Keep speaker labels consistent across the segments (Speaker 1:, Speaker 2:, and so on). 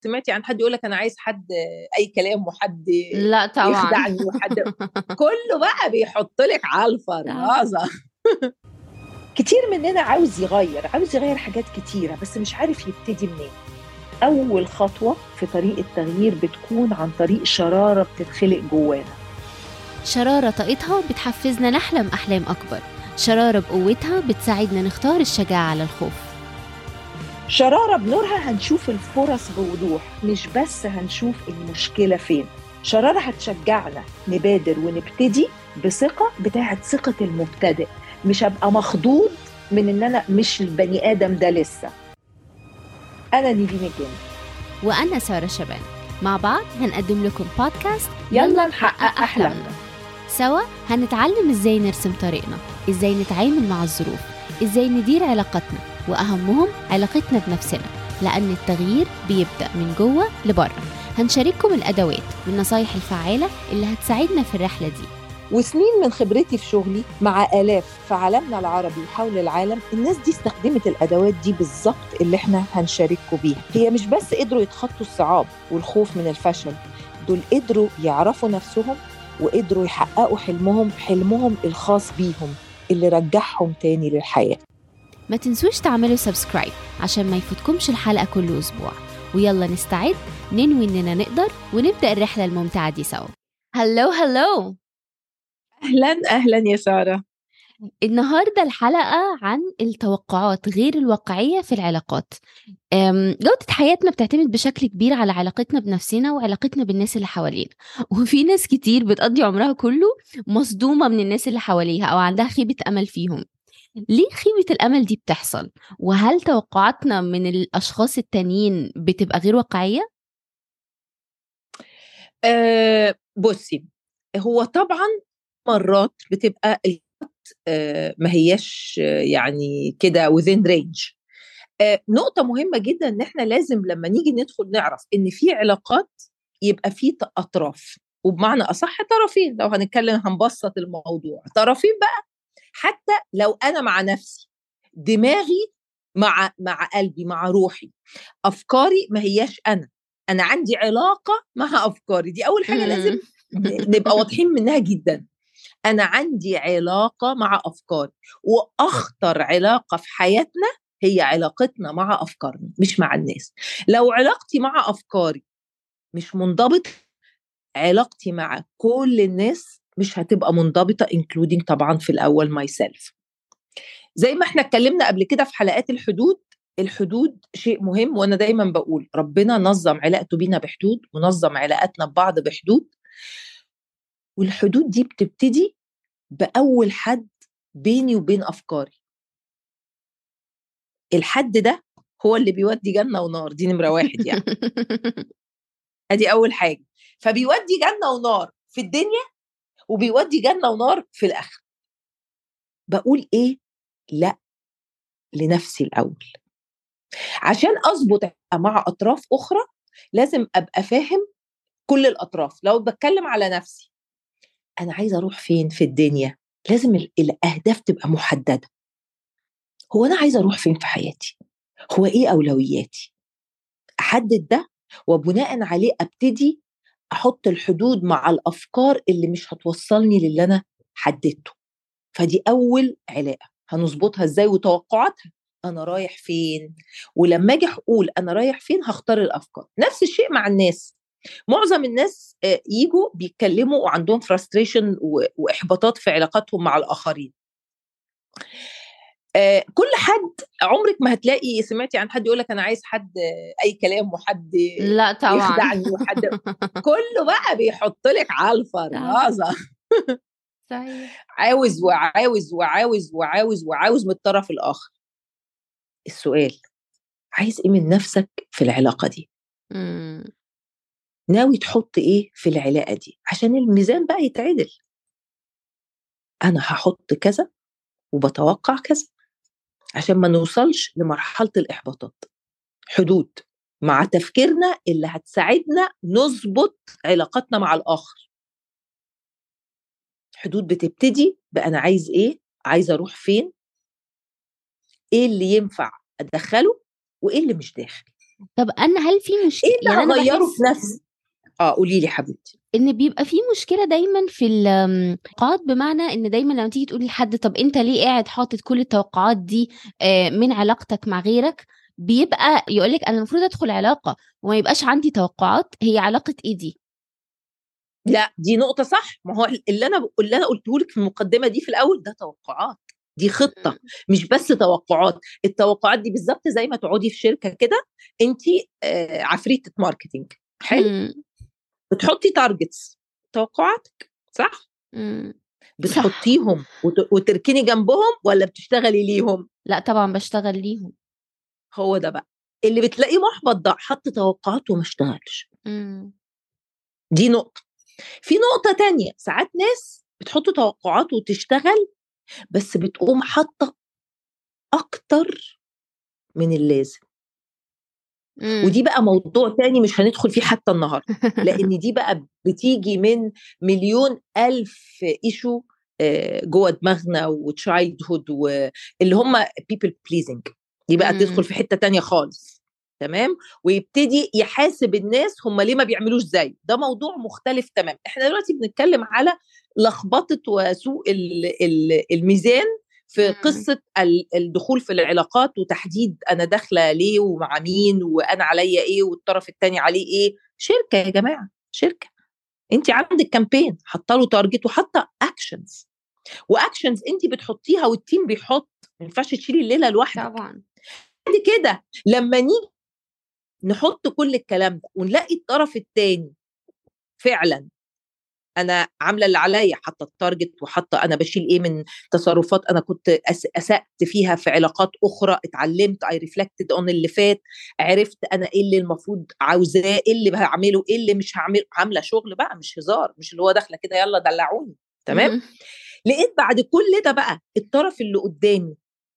Speaker 1: سمعتي عن حد يقول لك انا عايز حد اي كلام وحد
Speaker 2: لا طبعا
Speaker 1: يخدعني وحد كله بقى بيحط لك على الفرازه كتير مننا عاوز يغير عاوز يغير حاجات كتيره بس مش عارف يبتدي منين اول خطوه في طريق التغيير بتكون عن طريق شراره بتتخلق جوانا
Speaker 2: شرارة طاقتها بتحفزنا نحلم أحلام أكبر شرارة بقوتها بتساعدنا نختار الشجاعة على الخوف
Speaker 1: شرارة بنورها هنشوف الفرص بوضوح مش بس هنشوف المشكلة فين شرارة هتشجعنا نبادر ونبتدي بثقة بتاعت ثقة المبتدئ مش هبقى مخضوض من ان انا مش البني ادم ده لسه انا نيفين الجن
Speaker 2: وأنا سارة شبان مع بعض هنقدم لكم بودكاست
Speaker 1: يلا نحقق احلامنا
Speaker 2: سوا هنتعلم ازاي نرسم طريقنا ازاي نتعامل مع الظروف ازاي ندير علاقاتنا واهمهم علاقتنا بنفسنا لان التغيير بيبدا من جوه لبره هنشارككم الادوات والنصايح الفعاله اللي هتساعدنا في الرحله دي
Speaker 1: وسنين من خبرتي في شغلي مع آلاف في عالمنا العربي وحول العالم الناس دي استخدمت الأدوات دي بالظبط اللي احنا هنشارككم بيها هي مش بس قدروا يتخطوا الصعاب والخوف من الفشل دول قدروا يعرفوا نفسهم وقدروا يحققوا حلمهم حلمهم الخاص بيهم اللي رجعهم تاني للحياة
Speaker 2: ما تنسوش تعملوا سبسكرايب عشان ما يفوتكمش الحلقه كل اسبوع ويلا نستعد ننوي اننا نقدر ونبدا الرحله الممتعه دي سوا هلو هلو
Speaker 1: أهلا أهلا يا سارة
Speaker 2: النهارده الحلقه عن التوقعات غير الواقعيه في العلاقات أم، جوده حياتنا بتعتمد بشكل كبير على علاقتنا بنفسنا وعلاقتنا بالناس اللي حوالينا وفي ناس كتير بتقضي عمرها كله مصدومه من الناس اللي حواليها او عندها خيبه امل فيهم ليه خيبه الامل دي بتحصل وهل توقعاتنا من الاشخاص التانيين بتبقى غير واقعيه
Speaker 1: أه بصي هو طبعا مرات بتبقى الوقت أه ما هياش آه، يعني كده within range أه نقطة مهمة جدا ان احنا لازم لما نيجي ندخل نعرف ان في علاقات يبقى في ط- اطراف وبمعنى اصح طرفين لو هنتكلم هنبسط الموضوع طرفين بقى حتى لو انا مع نفسي دماغي مع مع قلبي مع روحي افكاري ما هياش انا انا عندي علاقه مع افكاري دي اول حاجه لازم ن- نبقى واضحين منها جدا انا عندي علاقه مع افكاري واخطر علاقه في حياتنا هي علاقتنا مع افكارنا مش مع الناس لو علاقتي مع افكاري مش منضبطه علاقتي مع كل الناس مش هتبقى منضبطه انكلودينج طبعا في الاول ماي سيلف زي ما احنا اتكلمنا قبل كده في حلقات الحدود الحدود شيء مهم وانا دايما بقول ربنا نظم علاقته بينا بحدود ونظم علاقاتنا ببعض بحدود والحدود دي بتبتدي باول حد بيني وبين افكاري الحد ده هو اللي بيودي جنه ونار دي نمره واحد يعني ادي اول حاجه فبيودي جنه ونار في الدنيا وبيودي جنه ونار في الاخره بقول ايه لا لنفسي الاول عشان اظبط مع اطراف اخرى لازم ابقى فاهم كل الاطراف لو بتكلم على نفسي انا عايزه اروح فين في الدنيا لازم ال- الاهداف تبقى محدده هو انا عايزه اروح فين في حياتي هو ايه اولوياتي احدد ده وبناء عليه ابتدي احط الحدود مع الافكار اللي مش هتوصلني للي انا حددته فدي اول علاقه هنظبطها ازاي وتوقعاتها انا رايح فين ولما اجي اقول انا رايح فين هختار الافكار نفس الشيء مع الناس معظم الناس آه، يجوا بيتكلموا وعندهم فرستريشن واحباطات في علاقاتهم مع الاخرين آه، كل حد عمرك ما هتلاقي سمعتي عن حد يقول لك انا عايز حد آه، اي كلام وحد
Speaker 2: لا طبعا
Speaker 1: يخدعني وحد كله بقى بيحط لك على الفرازه
Speaker 2: صحيح
Speaker 1: عاوز وعاوز وعاوز وعاوز وعاوز من الطرف الاخر السؤال عايز ايه من نفسك في العلاقه دي
Speaker 2: مم.
Speaker 1: ناوي تحط ايه في العلاقه دي عشان الميزان بقى يتعدل انا هحط كذا وبتوقع كذا عشان ما نوصلش لمرحله الاحباطات حدود مع تفكيرنا اللي هتساعدنا نظبط علاقاتنا مع الاخر حدود بتبتدي بأنا عايز ايه عايز اروح فين ايه اللي ينفع ادخله وايه اللي مش داخل
Speaker 2: طب انا هل في مشكله
Speaker 1: ايه اللي
Speaker 2: يعني انا
Speaker 1: هغيره
Speaker 2: بحس
Speaker 1: في نفسي اه قولي لي حبيبتي
Speaker 2: ان بيبقى في مشكله دايما في التوقعات بمعنى ان دايما لما تيجي تقولي لحد طب انت ليه قاعد حاطط كل التوقعات دي آه، من علاقتك مع غيرك بيبقى يقولك انا المفروض ادخل علاقه وما يبقاش عندي توقعات هي علاقه ايه دي
Speaker 1: لا دي نقطة صح ما هو اللي أنا اللي أنا قلته لك في المقدمة دي في الأول ده توقعات دي خطة مش بس توقعات التوقعات دي بالظبط زي ما تقعدي في شركة كده أنت آه عفريتة ماركتينج حلو
Speaker 2: مم.
Speaker 1: بتحطي تارجتس توقعاتك صح
Speaker 2: مم.
Speaker 1: بتحطيهم وت- وتركني جنبهم ولا بتشتغلي ليهم
Speaker 2: لا طبعا بشتغل ليهم
Speaker 1: هو ده بقى اللي بتلاقيه محبط ده حط توقعات وما اشتغلش
Speaker 2: مم.
Speaker 1: دي نقطة في نقطة تانية ساعات ناس بتحط توقعات وتشتغل بس بتقوم حاطة أكتر من اللازم
Speaker 2: مم.
Speaker 1: ودي بقى موضوع تاني مش هندخل فيه حتى النهاردة لأن دي بقى بتيجي من مليون ألف إيشو آه، جوه دماغنا وتشايلد هود واللي هم بيبل بليزنج دي بقى
Speaker 2: مم.
Speaker 1: تدخل في حتة تانية خالص تمام ويبتدي يحاسب الناس هم ليه ما بيعملوش زي ده موضوع مختلف تمام احنا دلوقتي بنتكلم على لخبطه وسوء ال- ال- الميزان في
Speaker 2: مم.
Speaker 1: قصه ال- الدخول في العلاقات وتحديد انا داخله ليه ومع مين وانا عليا ايه والطرف الثاني عليه ايه شركه يا جماعه شركه انت عندك كامبين حاطه له تارجت وحاطه اكشنز واكشنز انت بتحطيها والتيم بيحط ما ينفعش تشيلي الليله لوحدك
Speaker 2: طبعا
Speaker 1: بعد كده لما نيجي نحط كل الكلام ده ونلاقي الطرف الثاني فعلا انا عامله اللي عليا حاطه التارجت وحاطه انا بشيل ايه من تصرفات انا كنت أس- اسات فيها في علاقات اخرى اتعلمت اي ريفلكتد اون اللي فات عرفت انا ايه اللي المفروض عاوزاه ايه اللي هعمله ايه اللي مش هعمله عامله شغل بقى مش هزار مش اللي هو داخله كده يلا دلعوني تمام
Speaker 2: مم.
Speaker 1: لقيت بعد كل ده بقى الطرف اللي قدامي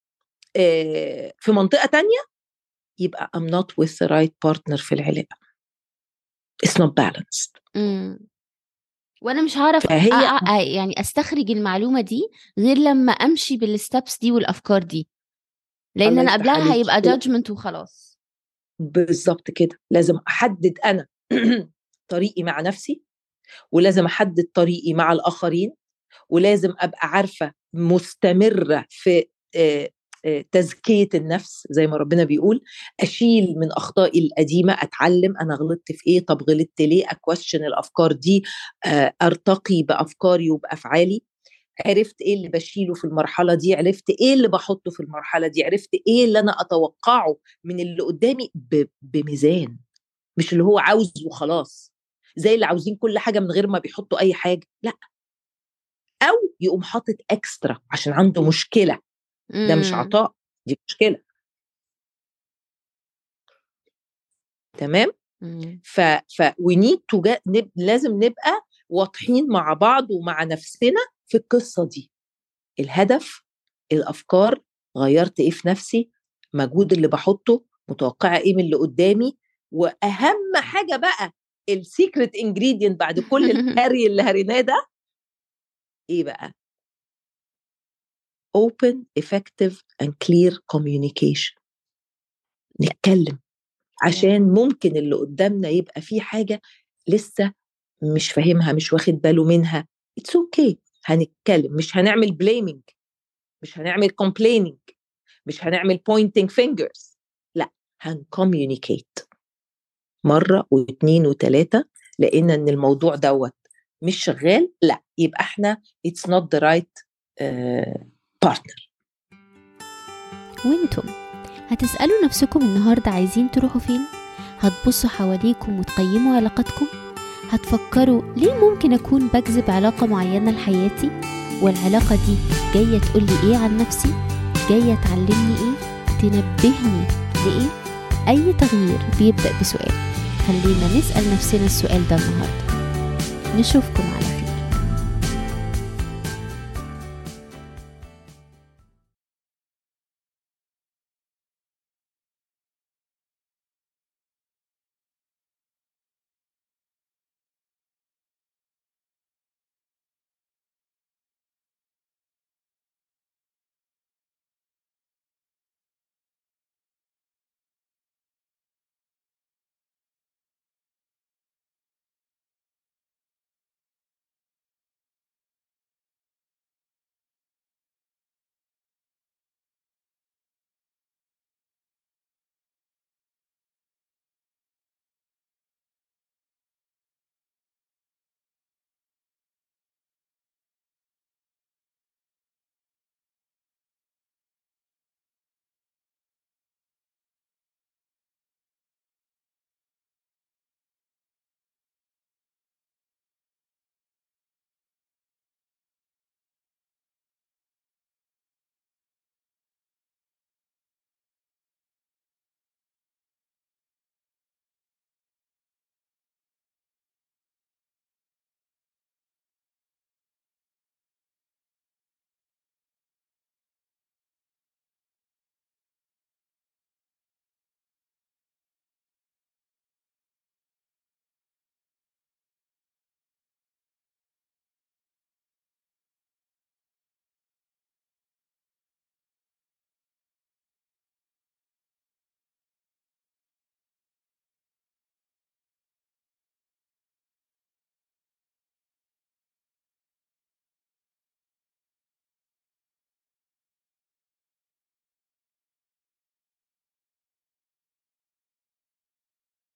Speaker 1: آه، في منطقه تانية يبقى I'm not with the right partner في العلاقه it's not balanced
Speaker 2: مم. وانا مش هعرف
Speaker 1: فهي
Speaker 2: أ- أ- يعني استخرج المعلومه دي غير لما امشي بالستبس دي والافكار دي لان
Speaker 1: الله
Speaker 2: انا
Speaker 1: يفتح
Speaker 2: قبلها
Speaker 1: عليكي.
Speaker 2: هيبقى جادجمنت وخلاص
Speaker 1: بالظبط كده لازم احدد انا طريقي مع نفسي ولازم احدد طريقي مع الاخرين ولازم ابقى عارفه مستمره في آه، آه، تزكيه النفس زي ما ربنا بيقول اشيل من اخطائي القديمه اتعلم انا غلطت في ايه طب غلطت ليه اكوشن الافكار دي آه، ارتقي بافكاري وبافعالي عرفت ايه اللي بشيله في المرحله دي عرفت ايه اللي بحطه في المرحله دي عرفت ايه اللي انا اتوقعه من اللي قدامي ب- بميزان مش اللي هو عاوز وخلاص زي اللي عاوزين كل حاجه من غير ما بيحطوا اي حاجه لا او يقوم حاطط اكسترا عشان عنده مشكله ده مش
Speaker 2: مم.
Speaker 1: عطاء دي مشكله تمام
Speaker 2: مم.
Speaker 1: ف ف we need to get نب... لازم نبقى واضحين مع بعض ومع نفسنا في القصه دي الهدف الافكار غيرت ايه في نفسي مجهود اللي بحطه متوقعه ايه من اللي قدامي واهم حاجه بقى السيكريت انجريدينت بعد كل الهري اللي هريناه ده ايه بقى open effective and clear communication نتكلم عشان ممكن اللي قدامنا يبقى فيه حاجه لسه مش فاهمها مش واخد باله منها اتس اوكي okay. هنتكلم مش هنعمل بليمنج مش هنعمل complaining مش هنعمل pointing fingers لا هنكوميونيكيت مرة واثنين وثلاثة لقينا ان الموضوع دوت مش شغال لا يبقى احنا it's not the right uh, partner
Speaker 2: وانتم هتسألوا نفسكم النهاردة عايزين تروحوا فين؟ هتبصوا حواليكم وتقيموا علاقاتكم؟ هتفكروا ليه ممكن أكون بجذب علاقة معينة لحياتي؟ والعلاقة دي جاية تقولي إيه عن نفسي؟ جاية تعلمني إيه؟ تنبهني لإيه؟ أي تغيير بيبدأ بسؤال خلينا نسأل نفسنا السؤال ده النهاردة نشوفكم على